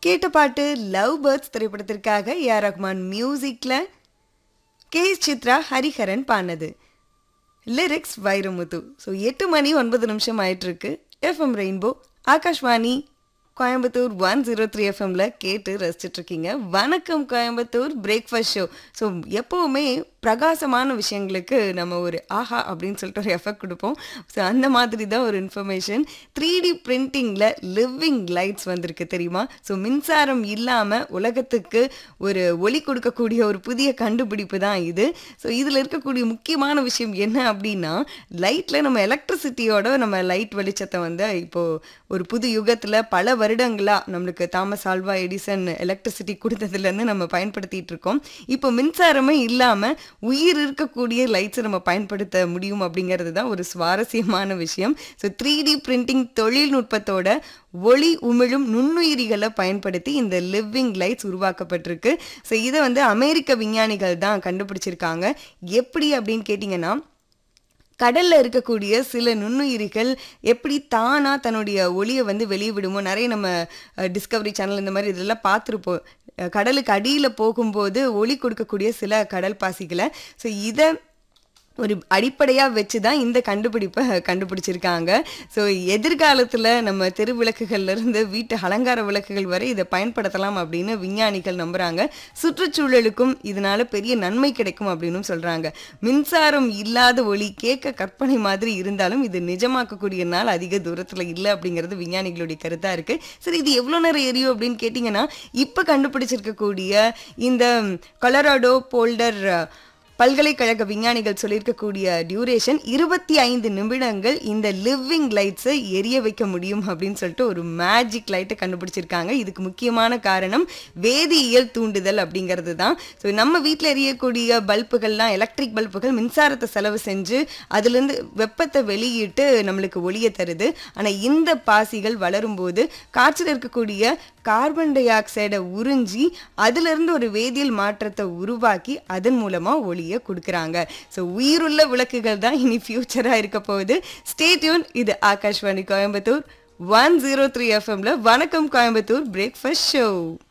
கேட்ட பாட்டு love birds திரைப்படத்திற்காக ஏ ஆர் ரஹ்மான் மியூசிக்ல கே சித்ரா ஹரிஹரன் பாடினது லிரிக்ஸ் வைரமுத்து ஸோ எட்டு மணி ஒன்பது நிமிஷம் ஆயிட்டு இருக்கு FM rainbow Akashvani Coimbatore one zero three எஃப்எம்ல கேட்டு ரசிச்சிட்டு இருக்கீங்க வணக்கம் கோயம்புத்தூர் பிரேக்ஃபாஸ்ட் ஷோ ஸோ எப்போவுமே பிரகாசமான விஷயங்களுக்கு நம்ம ஒரு ஆஹா அப்படின்னு சொல்லிட்டு ஒரு எஃபெக்ட் கொடுப்போம் ஸோ அந்த மாதிரி தான் ஒரு இன்ஃபர்மேஷன் த்ரீ டி பிரிண்டிங்கில் லிவிங் லைட்ஸ் வந்திருக்கு தெரியுமா ஸோ மின்சாரம் இல்லாமல் உலகத்துக்கு ஒரு ஒளி கொடுக்கக்கூடிய ஒரு புதிய கண்டுபிடிப்பு தான் இது ஸோ இதில் இருக்கக்கூடிய முக்கியமான விஷயம் என்ன அப்படின்னா லைட்டில் நம்ம எலக்ட்ரிசிட்டியோட நம்ம லைட் வெளிச்சத்தை வந்து இப்போது ஒரு புது யுகத்தில் பல வருடங்களாக நம்மளுக்கு தாமஸ் ஆல்வா எடிசன் எலக்ட்ரிசிட்டி கொடுத்ததுலேருந்து நம்ம பயன்படுத்திட்டு இருக்கோம் இப்போ மின்சாரமே இல்லாமல் உயிர் இருக்கக்கூடிய லைட்ஸை நம்ம பயன்படுத்த முடியும் அப்படிங்கிறது தான் ஒரு சுவாரஸ்யமான விஷயம் ஸோ த்ரீ டி பிரிண்டிங் தொழில்நுட்பத்தோட ஒளி உமிழும் நுண்ணுயிரிகளை பயன்படுத்தி இந்த லிவிங் லைட்ஸ் உருவாக்கப்பட்டிருக்கு ஸோ இதை வந்து அமெரிக்க விஞ்ஞானிகள் தான் கண்டுபிடிச்சிருக்காங்க எப்படி அப்படின்னு கேட்டிங்கன்னா கடல்ல இருக்கக்கூடிய சில நுண்ணுயிரிகள் எப்படி தானா தன்னுடைய ஒளியை வந்து வெளியே விடுமோ நிறைய நம்ம டிஸ்கவரி சேனல் இந்த மாதிரி இதெல்லாம் பார்த்துருப்போம் அஹ் கடலுக்கு அடியில் போகும்போது ஒளி கொடுக்கக்கூடிய சில கடல் பாசிகளை ஸோ இதை ஒரு அடிப்படையாக வச்சு தான் இந்த கண்டுபிடிப்பை கண்டுபிடிச்சிருக்காங்க ஸோ எதிர்காலத்தில் நம்ம தெரு விளக்குகள்லேருந்து வீட்டு அலங்கார விளக்குகள் வரை இதை பயன்படுத்தலாம் அப்படின்னு விஞ்ஞானிகள் நம்புகிறாங்க சுற்றுச்சூழலுக்கும் இதனால பெரிய நன்மை கிடைக்கும் அப்படின்னு சொல்கிறாங்க மின்சாரம் இல்லாத ஒளி கேட்க கற்பனை மாதிரி இருந்தாலும் இது நிஜமாக்கக்கூடிய நாள் அதிக தூரத்தில் இல்லை அப்படிங்கிறது விஞ்ஞானிகளுடைய கருத்தாக இருக்குது சரி இது எவ்வளோ நேரம் எரியும் அப்படின்னு கேட்டிங்கன்னா இப்போ கண்டுபிடிச்சிருக்கக்கூடிய இந்த கொலராடோ போல்டர் பல்கலைக்கழக விஞ்ஞானிகள் சொல்லியிருக்கக்கூடிய டியூரேஷன் இருபத்தி ஐந்து நிமிடங்கள் இந்த லிவிங் லைட்ஸை எரிய வைக்க முடியும் அப்படின்னு சொல்லிட்டு ஒரு மேஜிக் லைட்டை கண்டுபிடிச்சிருக்காங்க இதுக்கு முக்கியமான காரணம் வேதியியல் தூண்டுதல் அப்படிங்கிறது தான் ஸோ நம்ம வீட்டில் எரியக்கூடிய பல்புகள்லாம் எலக்ட்ரிக் பல்புகள் மின்சாரத்தை செலவு செஞ்சு அதுலேருந்து வெப்பத்தை வெளியிட்டு நம்மளுக்கு ஒளியை தருது ஆனால் இந்த பாசிகள் வளரும்போது காற்றில் இருக்கக்கூடிய கார்பன் டை ஆக்சைடை உறிஞ்சி அதிலிருந்து ஒரு வேதியியல் மாற்றத்தை உருவாக்கி அதன் மூலமாக ஒளியை கொடுக்குறாங்க ஸோ உயிருள்ள விளக்குகள் தான் இனி ஃபியூச்சராக இருக்க போகுது ஸ்டேட்யூன் இது Akashvani Coimbatore one zero three எஃப்எம்ல வணக்கம் கோயம்புத்தூர் பிரேக்ஃபாஸ்ட் ஷோ